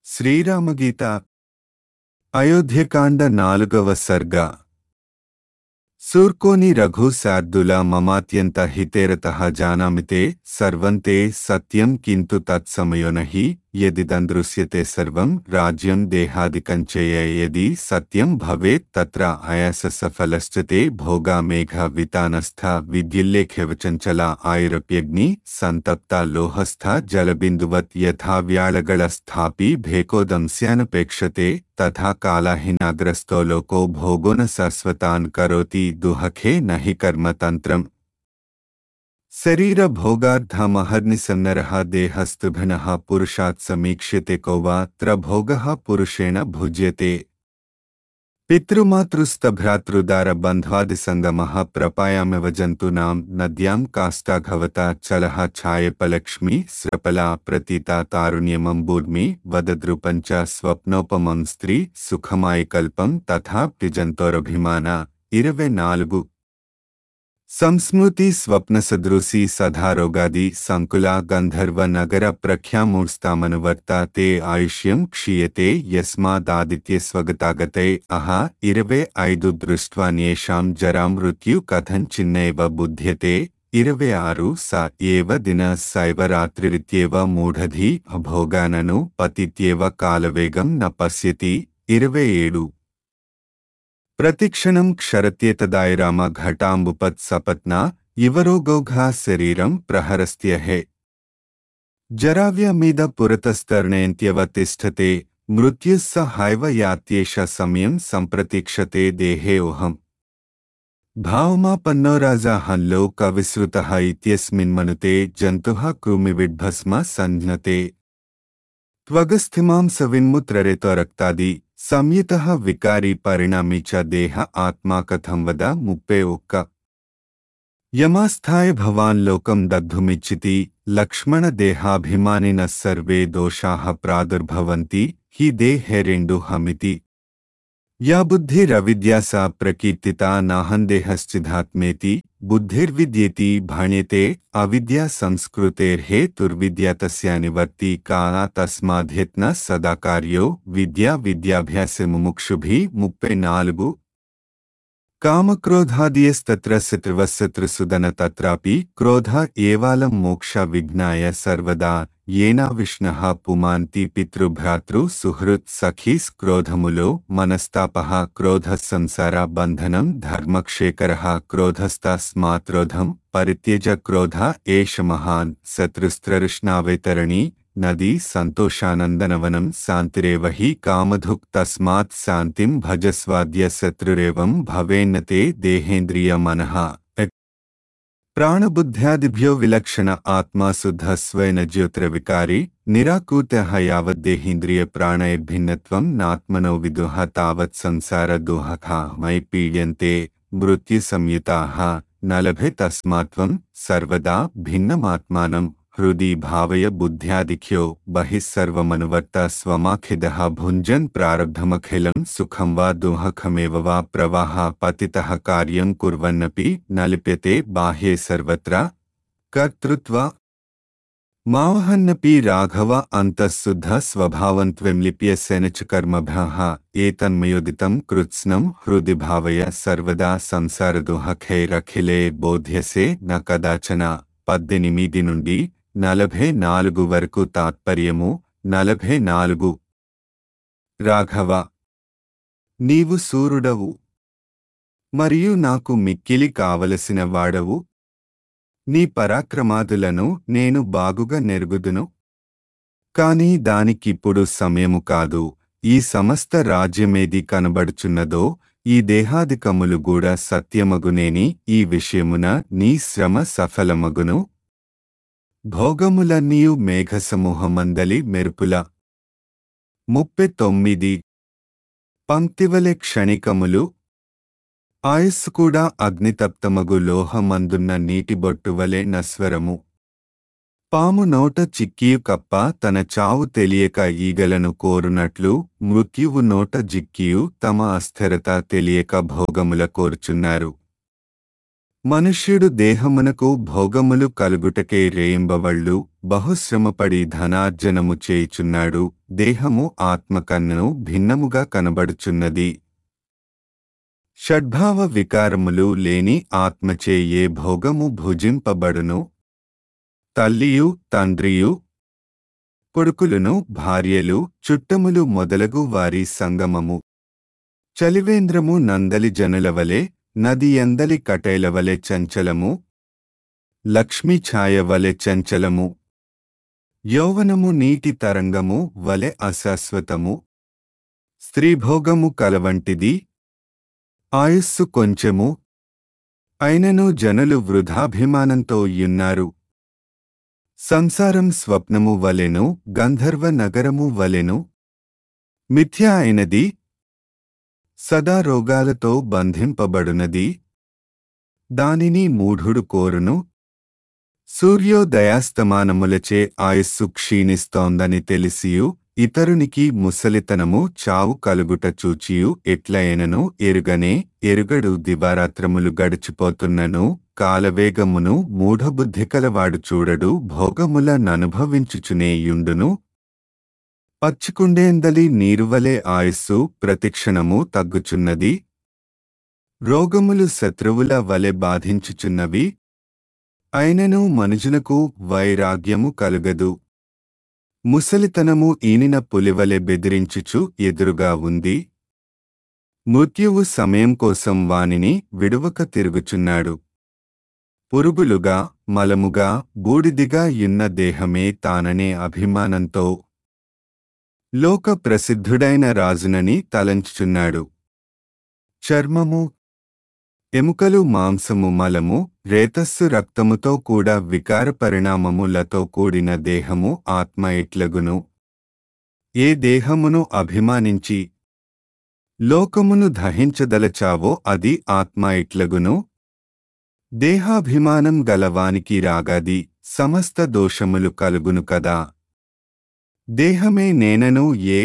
శ్రీరామగీత అయోధ్యకాండ నాలుగవ సర్గ సూర్కోని రఘు శార్దుల మమాత్యంత హితేరతః జానామితే సర్వంతే సత్యం కింతు తత్సమయో నహి యదిదందృశ్యతే సర్వం రాజ్యం దేహాదికంచేయ యది సత్యం భవేత్ తత్ర అయాససఫలశ్చతే భోగా మేఘ వితానస్థ విద్యుల్లేఖ్యవచంచల ఆయురప్యగ్ని సంతప్త లోహస్థ జలబిందువత్ యథా వ్యాళగళస్థాపి భేకోదంస్యానపేక్షతే తథా కాలాహినాగ్రస్తో లోకో భోగో న శాశ్వతాన్ కరోతి దుహఖే నహి కర్మతంత్రం శరీరభోగార్థమహర్నిసన్నరः దేహస్తుభినः పురుషాత్ సమీక్ష్యతే కో వా త్రభోగः పురుషేణ భుజ్యతే పితృమాతృస్తభ్రాతృదారబంధ్వాదిసంగమः ప్రపాయామివ జంతూనాం నద్యాం కాష్టాఘవతా చలः ఛాయపలక్ష్మి స్రపలా ప్రతీతా తారుణ్యమంబూర్మి వదద్రుపంచ స్వప్నోపమం స్త్రీ సుఖమాయకల్పం తథా ప్తిజంతోరభిమాన ఇరవై నాలుగు సంస్మృతి స్వప్నసదృశి సధారోగాది సంకుల గంధర్వ నగర ప్రఖ్యామూర్స్తామనువర్త తే ఆయుష్యం క్షీయతే యస్మాదాదిత్య స్వగతాగతే అహ ఇరవై ఐదు దృష్ట్వాన్యేషాం జరామృత్యు కథంచిన్నైవ బుధ్యతే ఇరవై ఆరు స ఏవ దిన సైవ రాత్రిరిత్యేవ మూఢధి భోగానను పతిత్యేవ కాలవేగం న పశ్యతి ఇరవై ఏడు ప్రతిక్షణం క్షరత్యేతదాయరామ ఘటాంబుపత్ సపత్నా ఇవరోగౌఘా శరీరం ప్రహరస్త్యహే జరావ్య మీద పురతస్తర్ణయంత్యవ తిష్టతే మృత్యుస్స హైవ యాత్యేష సమయం సంప్రతీక్షతే దేహేऽహం భావమాపన్నో రాజాహంలో కవిశ్రుత ఇత్యస్మిన్మనుతే జంతుః కృమివిడ్భస్మ సంజ్ఞతే త్వగస్థిమాంస విన్ముత్రరేతో రక్తాది సంయుత వికారి పరిణామి చ దేహ ఆత్మా కథం వద ముప్పే ఒక్క యమాస్థాయ భవాన్ లోకం దగ్ధుమిచ్చితి లక్ష్మణ దేహాభిమానిన సర్వే దోషాః ప్రాదుర్భవంతి హి దేహేరెండు హమితి యా బుద్ధిరవిద్యా సా ప్రకీర్తితా నాహందేహశ్చిదాత్మేతి బుద్ధిర్విద్యేతి భణ్యతే అవిద్యా సంస్కృతేర్హేతుర్విద్యా తస్యా నివర్తి కాలా తస్మాధ్యత్న సదా కార్యో విద్యా విద్యాభ్యాస ముముక్షుభి ముప్పై నాలుగు కామక్రోధాదియస్తత్ర శత్రువశత్రుసుదన తత్రాపి క్రోధ ఏవాలం మోక్ష విఘ్నాయ సర్వదా ఏనా విష్ణః పుమాంతి పితృభ్రాతృ సుహృత్ సఖీస్ క్రోధములో మనస్తాపః క్రోధ సంసార బంధనం ధర్మక్షేకరః క్రోధస్తస్మాత్రోధం పరిత్యజ క్రోధ ఏష మహాన్ శత్రుస్త్రరుష్ణావైతరణి నదీ సంతోషానందనవనం శాంతిరేవ హి కామధుక్ తస్మాత్ శాంతిం భజస్వాద్య శత్రురేవం భవేన్నతే దేహేంద్రియ మనః ప్రాణబుద్ధ్యాదిభ్యో విలక్షణ ఆత్మా శుద్ధ స్వైన జ్యోతిరవికారి నిరాకూత యావద్దేహేంద్రియ ప్రాణైర్భిన్నత్వం నాత్మనో విదుహ తావత్ సంసార దుహఖ మై పీడ్యంతే మృత్యు సంయుతాః నలభే తస్మాత్వం సర్వదా భిన్నమాత్మానం హృది భావయ బుద్ధ్యాదిఖ్యో బహిస్సర్వమనువర్త స్వమాఖిదః భుంజన్ ప్రారబ్ధమఖిలం సుఖం వా దుహఖమేవ వా ప్రవాహ పతితః కార్యం కుర్వన్నపి నలిప్యతే బాహ్యే సర్వత్ర కర్తృత్వ మావహన్నపి రాఘవ అంతఃశుద్ధ స్వభావం త్వం లిప్యస్యన చ కర్మభ్యః ఏతన్మయోదితం కృత్స్నం హృది భావయ సర్వదా సంసారదుహఖైరఖిలే బోధ్యసే న కదాచన పద్దెనిమిది నుండి నలభై నాలుగు వరకు తాత్పర్యము నలభై నాలుగు రాఘవ నీవు సూర్యుడవు మరియు నాకు మిక్కిలి కావలసిన వాడవు నీ పరాక్రమాదులను నేను బాగుగా నెరుగుదును కాని దానికిప్పుడు సమయము కాదు ఈ సమస్త రాజ్యమేది కనబడుచున్నదో ఈ దేహాదికములు కూడా సత్యమగునేని ఈ విషయమున నీ శ్రమ సఫలమగును భోగములన్నీయు మేఘసమూహమందలి మెరుపుల ముప్పై తొమ్మిది పంక్తివలె క్షణికములు ఆయస్సు కూడా అగ్నితప్తమగు లోహమందున్న నీటిబొట్టువలె నస్వరము పాము నోట చిక్కియు కప్ప తన చావు తెలియక ఈగలను కోరునట్లు మృత్యువు నోట జిక్కియు తమ అస్థిరత తెలియక భోగముల కోరుచున్నారు మనుష్యుడు దేహమునకు భోగములు కలుగుటకే రేయింబవళ్ళు బహుశ్రమపడి ధనార్జనము చేయుచున్నాడు దేహము ఆత్మకన్ను భిన్నముగా కనబడుచున్నది షడ్భావ వికారములు లేని ఆత్మచే ఏ భోగము భుజింపబడును తల్లియు తండ్రియు కొడుకులను భార్యలు చుట్టములు మొదలగు వారి సంగమము చలివేంద్రము నందలి జనులవలె నది ఎందలి కటేలవలె చంచలము లక్ష్మీ ఛాయ వలె చంచలము యౌవనము నీటి తరంగము వలె అశాశ్వతము స్త్రీభోగము కలవంటిది ఆయుస్సు కొంచెము అయినను జనులు వృధాభిమానంతో యున్నారు సంసారం స్వప్నము వలెను గంధర్వ నగరము వలెను మిథ్య అయినది సదా రోగాలతో బంధింపబడునది దానిని మూఢుడు కోరును సూర్యోదయాస్తమానములచే ఆయుస్సు క్షీణిస్తోందని తెలిసియు ఇతరునికి ముసలితనము చావు కలుగుట చూచియు ఎట్లయనను ఎరుగనే ఎరుగడు దివారాత్రములు గడిచిపోతున్నను కాలవేగమును మూఢబుద్ధి కలవాడు చూడడు భోగముల ననుభవించుచునేయుండును పచ్చికుండేందలి నీరువలే ఆయుస్సు ప్రతిక్షణము తగ్గుచున్నది రోగములు శత్రువుల వలె బాధించుచున్నవి అయినను మనుజునకు వైరాగ్యము కలుగదు ముసలితనము ఈనిన పులివలె బెదిరించుచు ఎదురుగా ఉంది మృత్యువు సమయం కోసం వానిని విడువక తిరుగుచున్నాడు పురుగులుగా మలముగా బూడిదిగా యున్న దేహమే తాననే అభిమానంతో లోక ప్రసిద్ధుడైన రాజునని తలంచుచున్నాడు చర్మము ఎముకలు మాంసము మలము రేతస్సు రక్తముతో కూడా వికార పరిణామములతో కూడిన దేహము ఆత్మ ఎట్లగును ఏ దేహమును అభిమానించి లోకమును దహించదలచావో అది ఆత్మ ఎట్లగును దేహాభిమానం గలవానికి రాగాది సమస్త దోషములు కలుగును కదా దేహమే నేనను ఏ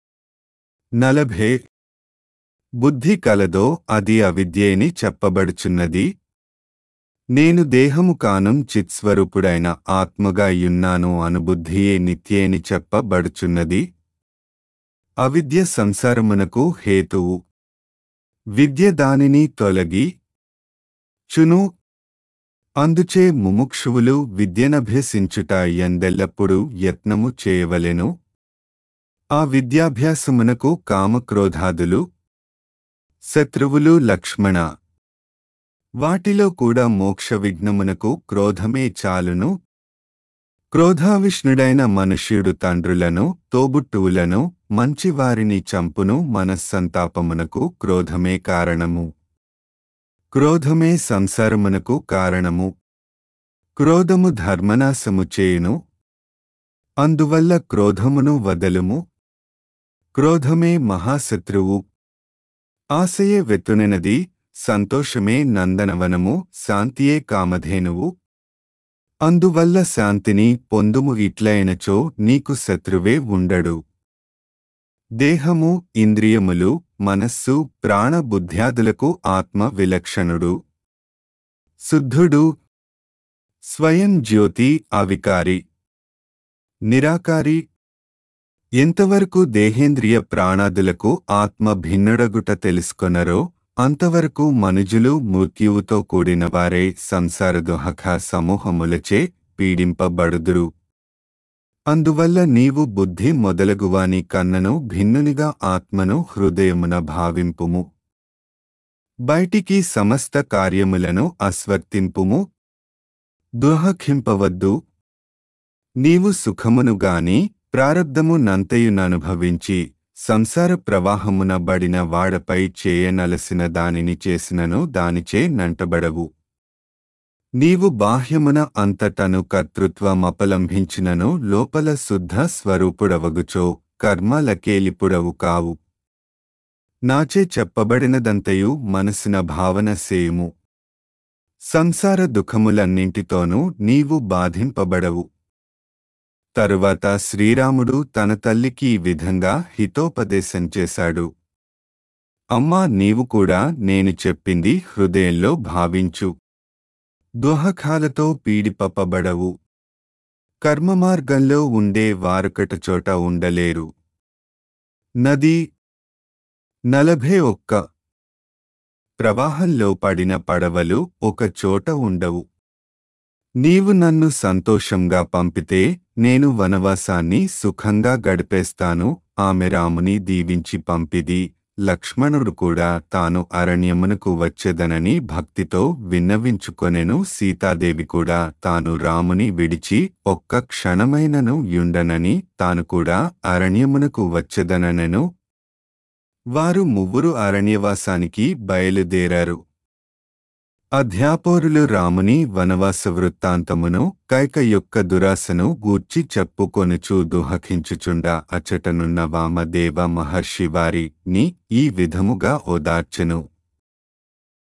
నలభే బుద్ధి కలదో అది అవిద్యేని చెప్పబడుచున్నది నేను దేహము కానం చిత్స్వరూపుడైన ఆత్మగా యున్నాను అనుబుద్ధియే నిత్యేని చెప్పబడుచున్నది అవిద్య సంసారమునకు హేతువు విద్య దానిని తొలగి చును అందుచే ముముక్షువులు విద్యనభ్యసించుట ఎందెల్లప్పుడు యత్నము చేయవలెను ఆ విద్యాభ్యాసమునకు కామక్రోధాదులు శత్రువులు లక్ష్మణ వాటిలో కూడా మోక్ష విఘ్నమునకు క్రోధమే చాలును క్రోధావిష్ణుడైన మనుష్యుడు తండ్రులను తోబుట్టువులను మంచివారిని చంపును మనస్సంతాపమునకు క్రోధమే కారణము క్రోధమే సంసారమునకు కారణము క్రోధము ధర్మనాశము చేయును అందువల్ల క్రోధమును వదలుము క్రోధమే మహాశత్రువు ఆశయే వెతునెనది సంతోషమే నందనవనము శాంతియే కామధేనువు అందువల్ల శాంతిని పొందుము ఇట్లైనచో నీకు శత్రువే ఉండడు దేహము ఇంద్రియములు మనస్సు ప్రాణబుద్ధ్యాదులకు ఆత్మ విలక్షణుడు శుద్ధుడు స్వయం జ్యోతి అవికారి నిరాకారి ఎంతవరకు దేహేంద్రియ ప్రాణాదులకు ఆత్మ భిన్నుడగుట తెలుసుకొనరో అంతవరకు మనుజులు మృత్యువుతో కూడిన వారే సంసారదోహక సమూహములచే పీడింపబడుదురు అందువల్ల నీవు బుద్ధి మొదలగువాని కన్నను భిన్నునిగా ఆత్మను హృదయమున భావింపుము బయటికి సమస్త కార్యములను అస్వర్తింపుము దుహఖింపవద్దు నీవు సుఖమును గాని ప్రారబ్ధము నంతయుననుభవించి సంసార ప్రవాహమున బడిన వాడపై చేయనలసిన దానిని చేసినను దానిచే నంటబడవు నీవు బాహ్యమున అంతటను కర్తృత్వమపలంభించినను లోపల శుద్ధ స్వరూపుడవగుచో కర్మలకేలిపుడవు కావు నాచే చెప్పబడినదంతయు మనసిన భావన సేయుము సంసార దుఃఖములన్నింటితోనూ నీవు బాధింపబడవు తరువాత శ్రీరాముడు తన తల్లికి ఈ విధంగా హితోపదేశం చేశాడు అమ్మా నీవు కూడా నేను చెప్పింది హృదయంలో భావించు దుహఖాలతో పీడిపపబడవు కర్మమార్గంలో ఉండే వారుకట చోట ఉండలేరు నది నలభై ఒక్క ప్రవాహంలో పడిన పడవలు ఒక చోట ఉండవు నీవు నన్ను సంతోషంగా పంపితే నేను వనవాసాన్ని సుఖంగా గడిపేస్తాను ఆమె రాముని దీవించి పంపిది లక్ష్మణుడు కూడా తాను అరణ్యమునకు వచ్చేదనని భక్తితో విన్నవించుకొనెను సీతాదేవి కూడా తాను రాముని విడిచి ఒక్క క్షణమైనను యుండనని తాను కూడా అరణ్యమునకు వచ్చేదననెను వారు ముగ్గురు అరణ్యవాసానికి బయలుదేరారు అధ్యాపోరులు రాముని వనవాస వృత్తాంతమును కైక యొక్క దురాశను గూర్చి చెప్పుకొనుచు దుహకించుచుండా అచటనున్న వామదేవ మహర్షి వారిని ఈ విధముగా ఓదార్చెను